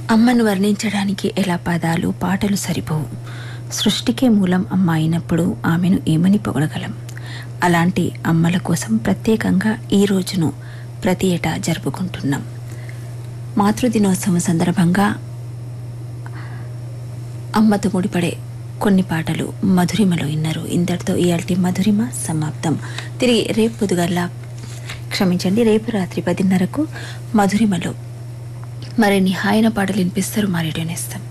అమ్మను వర్ణించడానికి ఎలా పదాలు పాటలు సరిపోవు సృష్టికే మూలం అమ్మ అయినప్పుడు ఆమెను ఏమని పొగడగలం అలాంటి అమ్మల కోసం ప్రత్యేకంగా ఈ రోజును ప్రతి ఏటా జరుపుకుంటున్నాం మాతృదినోత్సవం సందర్భంగా అమ్మతో ముడిపడే కొన్ని పాటలు మధురిమలో విన్నారు ఇంతటితో ఇయాల్టి మధురిమ సమాప్తం తిరిగి రేపు పొద్దుగల్లా క్షమించండి రేపు రాత్రి పదిన్నరకు మధురిమలో మరిన్ని హాయన పాటలు వినిపిస్తారు మా రేడియో నేస్తాం